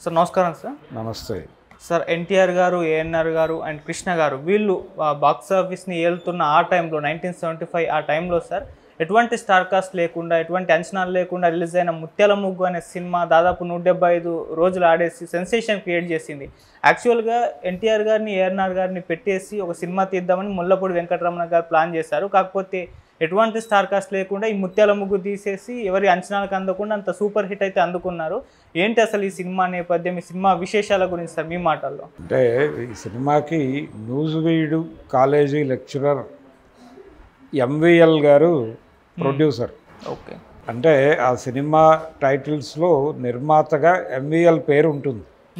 Sir నమస్కారం sir నమస్తే sir NTR గారు ఏఎన్ఆర్ గారు అండ్ కృష్ణ గారు వీళ్ళు బాక్స్ ఆఫీస్ని ఏలుతున్న ఆ టైంలో నైన్టీన్ సెవెంటీ ఫైవ్ ఆ టైంలో సార్ ఎటువంటి స్టార్ కాస్ట్ లేకుండా ఎటువంటి అంచనాలు లేకుండా రిలీజ్ అయిన ముత్యాల ముగ్గు అనే సినిమా దాదాపు నూట డెబ్బై ఐదు రోజులు ఆడేసి సెన్సేషన్ క్రియేట్ చేసింది యాక్చువల్గా ఎన్టీఆర్ గారిని ఏఎన్ఆర్ గారిని పెట్టేసి ఒక సినిమా తీద్దామని ముల్లపూడి వెంకటరమణ గారు ప్లాన్ చేశారు కాకపోతే ఎటువంటి స్టార్ కాస్ట్ లేకుండా ఈ ముత్యాల ముగ్గు తీసేసి ఎవరి అంచనాలకు అందకుండా అంత సూపర్ హిట్ అయితే అందుకున్నారు ఏంటి అసలు ఈ సినిమా నేపథ్యం ఈ సినిమా విశేషాల గురించి సార్ మీ మాటల్లో అంటే ఈ సినిమాకి Nuzvid college lecturer MVL garu producer okay అంటే ఆ సినిమా టైటిల్స్లో నిర్మాతగా ఎంవిఎల్ పేరు ఉంటుంది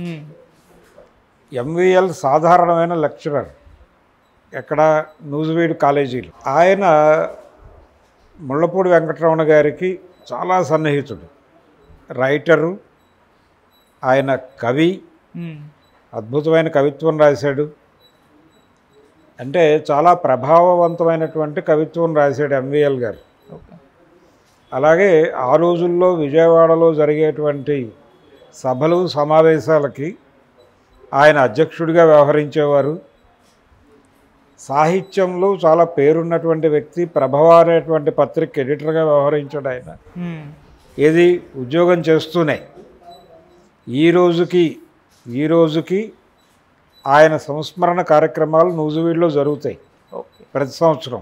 ఎంవిఎల్ సాధారణమైన లెక్చరర్ ఎక్కడ న్యూజివీడు కాలేజీలో ఆయన ముళ్ళపూడి వెంకటరమణ గారికి చాలా సన్నిహితుడు రైటరు ఆయన కవి అద్భుతమైన కవిత్వం రాశాడు అంటే చాలా ప్రభావవంతమైనటువంటి కవిత్వం రాశాడు ఎంవిఎల్ గారు ఓకే అలాగే ఆ రోజుల్లో విజయవాడలో జరిగేటువంటి సభలు సమావేశాలకి ఆయన అధ్యక్షుడిగా వ్యవహరించేవారు సాహిత్యంలో చాలా పేరున్నటువంటి వ్యక్తి ప్రభవ అనేటువంటి పత్రిక ఎడిటర్గా వ్యవహరించాడు ఆయన ఏది ఉద్యోగం చేస్తూనే ఈ రోజుకి ఈ రోజుకి ఆయన సంస్మరణ కార్యక్రమాలు నూజువీడులో జరుగుతాయి ఓకే ప్రతి సంవత్సరం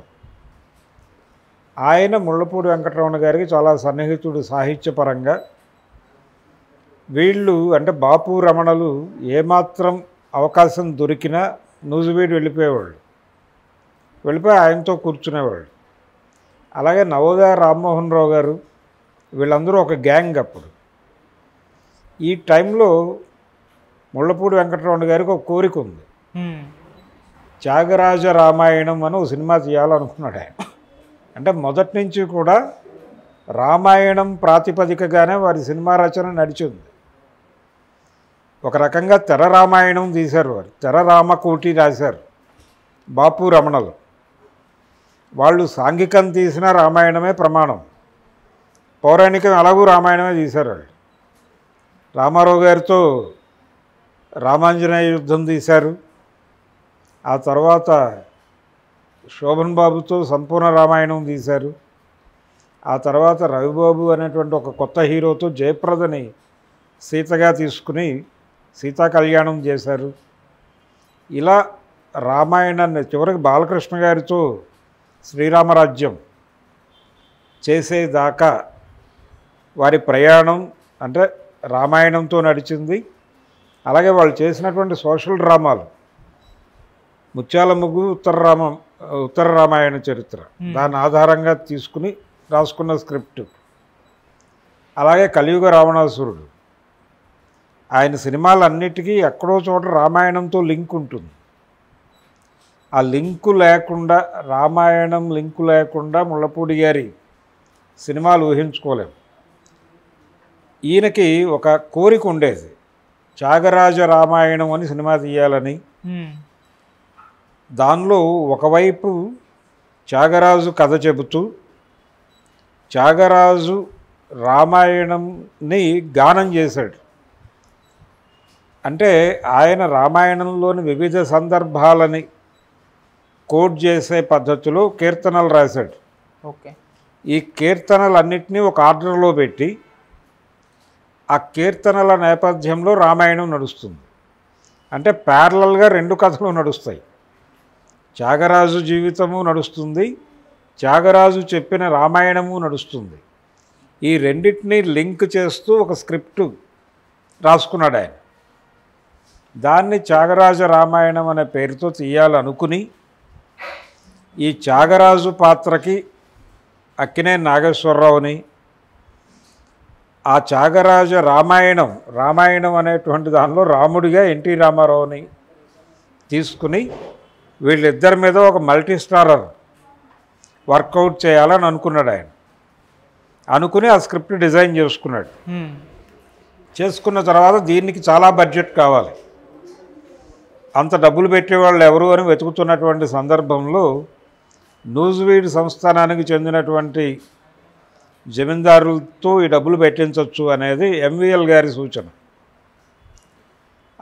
ఆయన ముళ్ళపూడి వెంకటరమణ గారికి చాలా సన్నిహితుడు సాహిత్యపరంగా వీళ్ళు అంటే బాపు రమణలు ఏమాత్రం అవకాశం దొరికినా నూజువీడు వెళ్ళిపోయేవాళ్ళు వెళ్ళిపోయి ఆయనతో కూర్చునేవాళ్ళు అలాగే నవోదయ రామ్మోహన్ రావు గారు వీళ్ళందరూ ఒక గ్యాంగ్ అప్పుడు ఈ టైంలో ముళ్ళపూడి వెంకటరమణ గారికి ఒక కోరిక ఉంది త్యాగరాజ రామాయణం అని ఒక సినిమా తీయాలనుకున్నాడు ఆయన అంటే మొదటి నుంచి కూడా రామాయణం ప్రాతిపదికగానే వారి సినిమా రచన నడిచింది ఒక రకంగా తెర రామాయణం తీశారు వారు తెర రామకోటి రాశారు బాపు రమణలు వాళ్ళు సాంఘికం తీసిన రామాయణమే ప్రమాణం పౌరాణికం ఎలాగూ రామాయణమే తీశారు వాళ్ళు రామారావు గారితో రామాంజనేయ యుద్ధం తీశారు ఆ తర్వాత శోభన్ బాబుతో సంపూర్ణ రామాయణం తీశారు ఆ తర్వాత రవిబాబు అనేటువంటి ఒక కొత్త హీరోతో జయప్రదని సీతగా తీసుకుని సీతా కళ్యాణం చేశారు ఇలా రామాయణాన్ని చివరికి బాలకృష్ణ గారితో శ్రీరామరాజ్యం చేసేదాకా వారి ప్రయాణం అంటే రామాయణంతో నడిచింది అలాగే వాళ్ళు చేసినటువంటి సోషల్ డ్రామాలు ముత్యాల ముగ్గు ఉత్తర రామ ఉత్తర రామాయణ చరిత్ర దాని ఆధారంగా తీసుకుని రాసుకున్న స్క్రిప్ట్ అలాగే కలియుగ రావణాసురుడు ఆయన సినిమాలన్నిటికీ ఎక్కడో చోట రామాయణంతో లింక్ ఉంటుంది ఆ లింకు లేకుండా రామాయణం లింకు లేకుండా ముళ్ళపూడి గారి సినిమాలు ఊహించుకోలేం ఈయనకి ఒక కోరిక ఉండేది త్యాగరాజ రామాయణం అని సినిమా తీయాలని దానిలో ఒకవైపు త్యాగరాజు కథ చెబుతూ త్యాగరాజు రామాయణంని గానం చేశాడు అంటే ఆయన రామాయణంలోని వివిధ సందర్భాలని కోట్ చేసే పద్ధతిలో కీర్తనలు రాశాడు ఓకే ఈ కీర్తనలన్నింటినీ ఒక ఆర్డర్లో పెట్టి ఆ కీర్తనల నేపథ్యంలో రామాయణం నడుస్తుంది అంటే ప్యారలల్గా రెండు కథలు నడుస్తాయి త్యాగరాజు జీవితము నడుస్తుంది త్యాగరాజు చెప్పిన రామాయణము నడుస్తుంది ఈ రెండింటినీ లింక్ చేస్తూ ఒక స్క్రిప్ట్ రాసుకున్నాడు ఆయన దాన్ని త్యాగరాజ రామాయణం అనే పేరుతో తీయాలనుకుని ఈ త్యాగరాజు పాత్రకి అక్కినే నాగేశ్వరరావుని ఆ త్యాగరాజ రామాయణం రామాయణం అనేటువంటి దానిలో రాముడిగా ఎన్టీ రామారావుని తీసుకుని వీళ్ళిద్దరి మీద ఒక మల్టీ స్టారర్ వర్కౌట్ చేయాలని అనుకున్నాడు ఆయన అనుకుని ఆ స్క్రిప్ట్ డిజైన్ చేసుకున్నాడు చేసుకున్న తర్వాత దీనికి చాలా బడ్జెట్ కావాలి అంత డబ్బులు పెట్టేవాళ్ళు ఎవరు అని వెతుకుతున్నటువంటి సందర్భంలో న్యూజివీడ్ సంస్థానానికి చెందినటువంటి జమీందారులతో ఈ డబ్బులు పెట్టించవచ్చు అనేది ఎంవిఎల్ గారి సూచన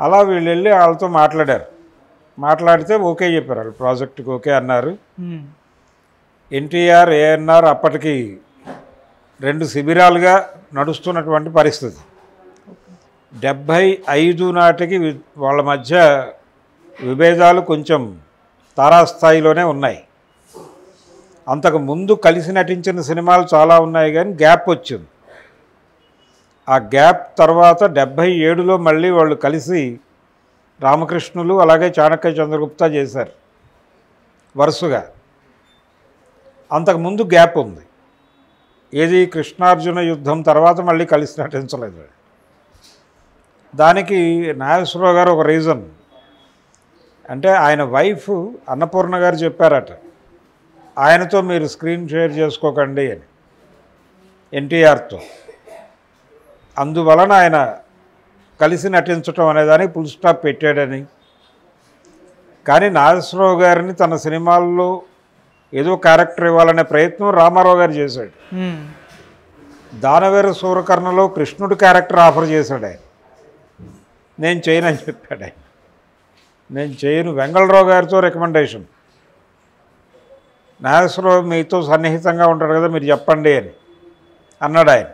అలా వీళ్ళు వెళ్ళి వాళ్ళతో మాట్లాడారు మాట్లాడితే ఓకే చెప్పారు వాళ్ళు ప్రాజెక్టుకి ఓకే అన్నారు మ్మ్. ఎన్టీఆర్ ఏఎన్ఆర్ అప్పటికి రెండు శిబిరాలుగా నడుస్తున్నటువంటి పరిస్థితి డెబ్భై ఐదు నాటికి వి- వాళ్ళ మధ్య విభేదాలు కొంచెం తారాస్థాయిలోనే ఉన్నాయి అంతకు ముందు కలిసి నటించిన సినిమాలు చాలా ఉన్నాయి కానీ గ్యాప్ వచ్చింది ఆ గ్యాప్ తర్వాత డెబ్భై ఏడులో మళ్ళీ వాళ్ళు కలిసి రామకృష్ణులు అలాగే చాణక్య చంద్రగుప్త చేశారు వరుసగా అంతకుముందు గ్యాప్ ఉంది ఏది కృష్ణార్జున యుద్ధం తర్వాత మళ్ళీ కలిసి నటించలేదు దానికి నాగేశ్వరరావు గారు ఒక రీజన్ అంటే ఆయన వైఫ్ అన్నపూర్ణ గారు చెప్పారట ఆయనతో మీరు స్క్రీన్ షేర్ చేసుకోకండి అని ఎన్టీఆర్తో అందువలన ఆయన కలిసి నటించటం అనేదానికి ఫుల్ స్టాప్ పెట్టాడని కానీ నాగేశ్వరరావు గారిని తన సినిమాల్లో ఏదో క్యారెక్టర్ ఇవ్వాలనే ప్రయత్నం రామారావు గారు చేశాడు మ్మ్. దానవేర సూరకర్ణలో కృష్ణుడు క్యారెక్టర్ ఆఫర్ చేశాడు ఆయన నేను చేయను అని చెప్పాడు ఆయన నేను చేయను వెంగళరావు గారితో రికమెండేషన్ నాగేశ్వరరావు మీతో సన్నిహితంగా ఉంటాడు కదా మీరు చెప్పండి అని అన్నాడు ఆయన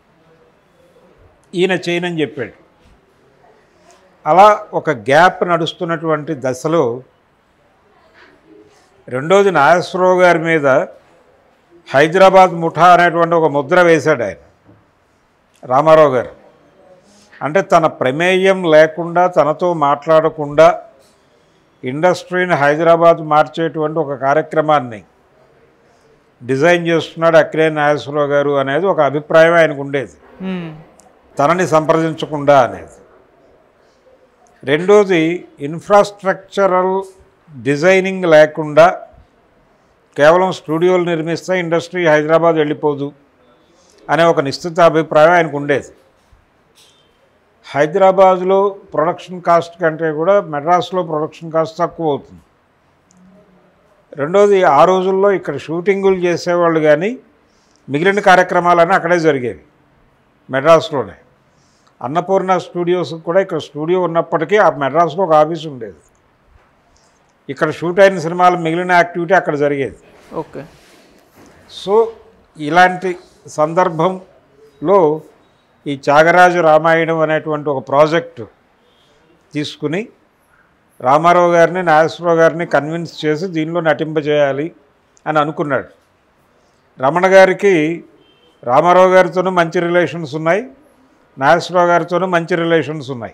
ఈయన చేయనని చెప్పాడు అలా ఒక గ్యాప్ నడుస్తున్నటువంటి దశలో రెండోది నాగేశ్వరరావు గారి మీద హైదరాబాద్ ముఠా అనేటువంటి ఒక ముద్ర వేశాడు ఆయన రామారావు గారు అంటే తన ప్రమేయం లేకుండా తనతో మాట్లాడకుండా ఇండస్ట్రీని హైదరాబాద్ మార్చేటువంటి ఒక కార్యక్రమాన్ని డిజైన్ చేస్తున్నాడు అక్కినే నాగేశ్వరరావు గారు అనేది ఒక అభిప్రాయం ఆయనకు ఉండేది మ్మ్. తనని సంప్రదించకుండా అనేది రెండోది ఇన్ఫ్రాస్ట్రక్చరల్ డిజైనింగ్ లేకుండా కేవలం స్టూడియోలు నిర్మిస్తే ఇండస్ట్రీ హైదరాబాద్ వెళ్ళిపోదు అనే ఒక నిశ్చిత అభిప్రాయం ఆయనకు ఉండేది హైదరాబాద్లో ప్రొడక్షన్ కాస్ట్ కంటే కూడా మెడ్రాస్లో ప్రొడక్షన్ కాస్ట్ తక్కువ అవుతుంది రెండోది ఆ రోజుల్లో ఇక్కడ షూటింగులు చేసేవాళ్ళు కానీ మిగిలిన కార్యక్రమాలన్నీ అక్కడే జరిగేవి మెడ్రాస్లోనే అన్నపూర్ణ స్టూడియోస్ కూడా ఇక్కడ స్టూడియో ఉన్నప్పటికీ ఆ మెడ్రాస్లో ఒక ఆఫీస్ ఉండేది ఇక్కడ షూట్ అయిన సినిమాలు మిగిలిన యాక్టివిటీ అక్కడ జరిగేది ఓకే సో ఇలాంటి సందర్భంలో ఈ త్యాగరాజు రామాయణం అనేటువంటి ఒక ప్రాజెక్టు తీసుకుని రామారావు గారిని నాగేశ్వరరావు గారిని కన్విన్స్ చేసి దీనిలో నటింపజేయాలి అని అనుకున్నాడు రమణ గారికి రామారావు గారితోనూ మంచి రిలేషన్స్ ఉన్నాయి నాగేశ్వరరావు గారితోనూ మంచి రిలేషన్స్ ఉన్నాయి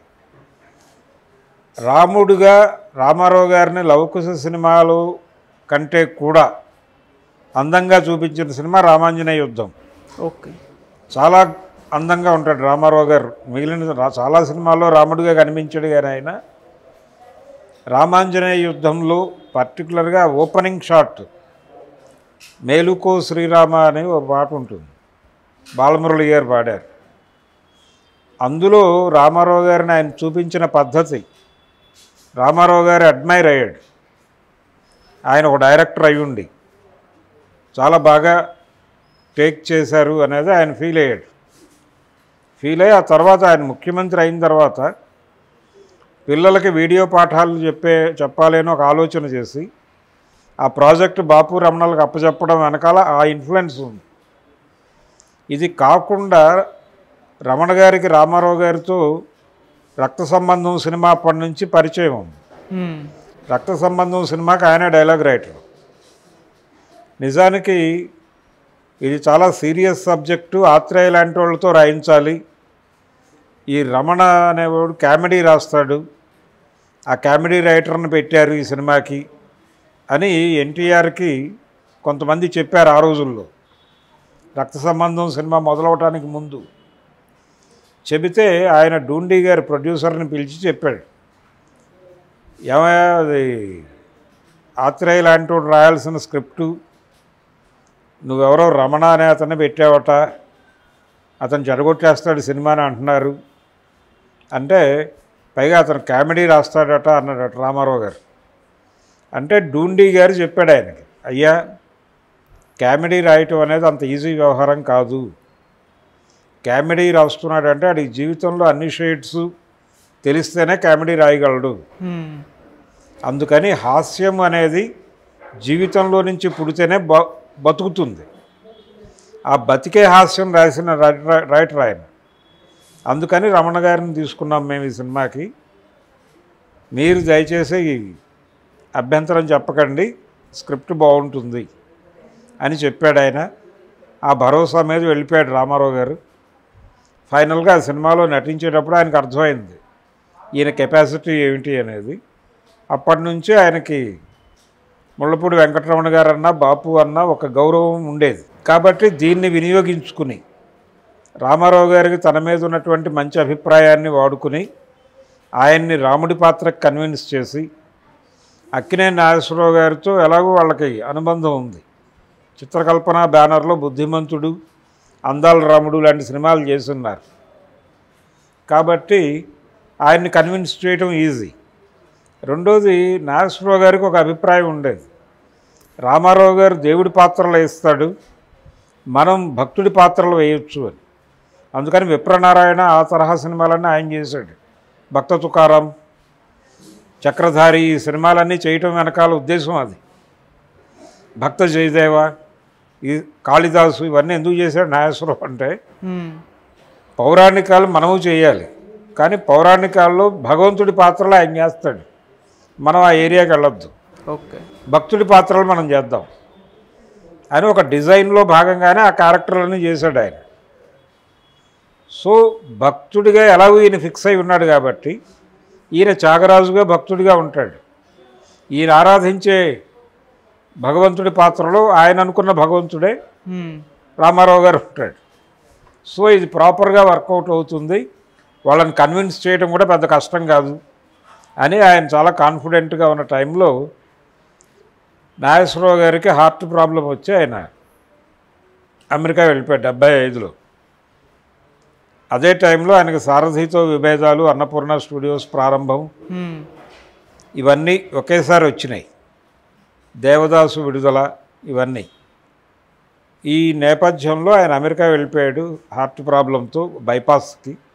రాముడుగా రామారావు గారిని లవకుశ సినిమాలు కంటే కూడా అందంగా చూపించిన సినిమా రామాంజనేయ యుద్ధం ఓకే చాలా అందంగా ఉంటాడు రామారావు గారు మిగిలిన రా- చాలా సినిమాల్లో రాముడిగా కనిపించాడు కానీ ఆయన రామాంజనేయ యుద్ధంలో పర్టికులర్గా ఓపెనింగ్ షాట్ మేలుకో శ్రీరామ అనే ఒక పాట ఉంటుంది బాలమురళి గారు పాడారు అందులో రామారావు గారిని ఆయన చూపించిన పద్ధతి రామారావు గారు అడ్మైర్ అయ్యాడు ఆయన ఒక డైరెక్టర్ అయి ఉండి చాలా బాగా టేక్ చేశారు అనేది ఆయన ఫీల్ అయ్యాడు ఫీల్ అయ్యి ఆ తర్వాత ఆయన ముఖ్యమంత్రి అయిన తర్వాత పిల్లలకి వీడియో పాఠాలు చెప్పే చెప్పాలి అని ఒక ఆలోచన చేసి ఆ ప్రాజెక్ట్ బాపు రమణలకు అప్పచెప్పడం వెనకాల ఆ ఇన్ఫ్లుయెన్స్ ఉంది ఇది కాకుండా రమణ గారికి రామారావు గారితో రక్త సంబంధం సినిమా అప్పటి నుంచి పరిచయం ఉంది మ్మ్. రక్త సంబంధం సినిమాకి ఆయన డైలాగ్ రైటర్ నిజానికి ఇది చాలా సీరియస్ సబ్జెక్టు ఆత్రేయ లాంటి వాళ్ళతో రాయించాలి ఈ రమణ అనేవాడు కామెడీ రాస్తాడు ఆ కామెడీ రైటర్ని పెట్టారు ఈ సినిమాకి అని ఎన్టీఆర్కి కొంతమంది చెప్పారు ఆ రోజుల్లో రక్త సంబంధం సినిమా మొదలవటానికి ముందు చెబితే ఆయన డూండి గారి ప్రొడ్యూసర్ని పిలిచి చెప్పాడు ఏమయ్యా అది ఆత్రేయ లాంటి వాడు రాయాల్సిన స్క్రిప్టు నువ్వెవరో రమణ అనే అతన్ని పెట్టావట అతను చెడగొట్టేస్తాడు సినిమాని అంటున్నారు అంటే పైగా అతను కామెడీ రాస్తాడట అన్నాడట రామారావు గారు అంటే డూండి గారు చెప్పాడు ఆయనకి అయ్యా కామెడీ రాయటం అనేది అంత ఈజీ వ్యవహారం కాదు కామెడీ రాస్తున్నాడంటే ఆడి జీవితంలో అన్ని షేడ్స్ తెలిస్తేనే కామెడీ రాయగలడు మ్మ్. అందుకని హాస్యం అనేది జీవితంలో నుంచి పుడితేనే బ బతుకుతుంది ఆ బతికే హాస్యం రాసిన రైటర్ రైటర్ ఆయన అందుకని రమణ గారిని తీసుకున్నాం మేము ఈ సినిమాకి మీరు దయచేసి ఈ అభ్యంతరం చెప్పకండి స్క్రిప్ట్ బాగుంటుంది అని చెప్పాడు ఆయన ఆ భరోసా మీద వెళ్ళిపోయాడు రామారావు గారు ఫైనల్గా ఆ సినిమాలో నటించేటప్పుడు ఆయనకు అర్థమైంది ఈయన కెపాసిటీ ఏమిటి అనేది అప్పటి నుంచి ఆయనకి ముళ్ళపూడి వెంకటరమణ గారు అన్న బాపు అన్న ఒక గౌరవం ఉండేది కాబట్టి దీన్ని వినియోగించుకుని రామారావు గారికి తన మీద ఉన్నటువంటి మంచి అభిప్రాయాన్ని వాడుకుని ఆయన్ని రాముడి పాత్రకు కన్విన్స్ చేసి అక్కినేని నాగేశ్వరరావు గారితో ఎలాగో వాళ్ళకి అనుబంధం ఉంది చిత్రకల్పన బ్యానర్లో బుద్ధిమంతుడు అందాల రాముడు లాంటి సినిమాలు చేస్తున్నారు కాబట్టి ఆయన్ని కన్విన్స్ చేయడం ఈజీ రెండోది నాగేశ్వరరావు గారికి ఒక అభిప్రాయం ఉండేది రామారావు గారు దేవుడి పాత్రలు వేస్తాడు మనం భక్తుడి పాత్రలు వేయొచ్చు అని అందుకని విప్రనారాయణ ఆ తరహా సినిమాలన్నీ ఆయన చేశాడు భక్త తుకారం చక్రధారి ఈ సినిమాలన్నీ చేయటం వెనకాల ఉద్దేశం అది భక్త జయదేవ ఈ కాళిదాసు ఇవన్నీ ఎందుకు చేశాడు నాగేశ్వరరావు అంటే మ్మ్. పౌరాణికాలు మనము చేయాలి కానీ పౌరాణికాల్లో భగవంతుడి పాత్రలు ఆయన చేస్తాడు మనం ఆ ఏరియాకి వెళ్ళొద్దు ఓకే భక్తుడి పాత్రలు మనం చేద్దాం అని ఒక డిజైన్లో భాగంగానే ఆ క్యారెక్టర్లన్నీ చేశాడు ఆయన సో భక్తుడిగా ఎలాగో ఈయన ఫిక్స్ అయి ఉన్నాడు కాబట్టి ఈయన త్యాగరాజుగా భక్తుడిగా ఉంటాడు ఈయన ఆరాధించే భగవంతుడి పాత్రలో ఆయన అనుకున్న భగవంతుడే మ్మ్. రామారావు గారు ఉంటాడు సో ఇది ప్రాపర్గా వర్కౌట్ అవుతుంది వాళ్ళని కన్విన్స్ చేయడం కూడా పెద్ద కష్టం కాదు అని ఆయన చాలా కాన్ఫిడెంట్గా ఉన్న టైంలో నాగేశ్వరరావు గారికి హార్ట్ ప్రాబ్లం వచ్చి ఆయన అమెరికా వెళ్ళిపోయాడు డెబ్బై ఐదులో అదే టైంలో ఆయనకు సారథితో విభేదాలు అన్నపూర్ణ స్టూడియోస్ ప్రారంభం మ్మ్. ఇవన్నీ ఒకేసారి వచ్చినాయి దేవదాసు విడుదల ఇవన్నీ ఈ నేపథ్యంలో ఆయన అమెరికా వెళ్ళిపోయాడు హార్ట్ ప్రాబ్లంతో బైపాస్కి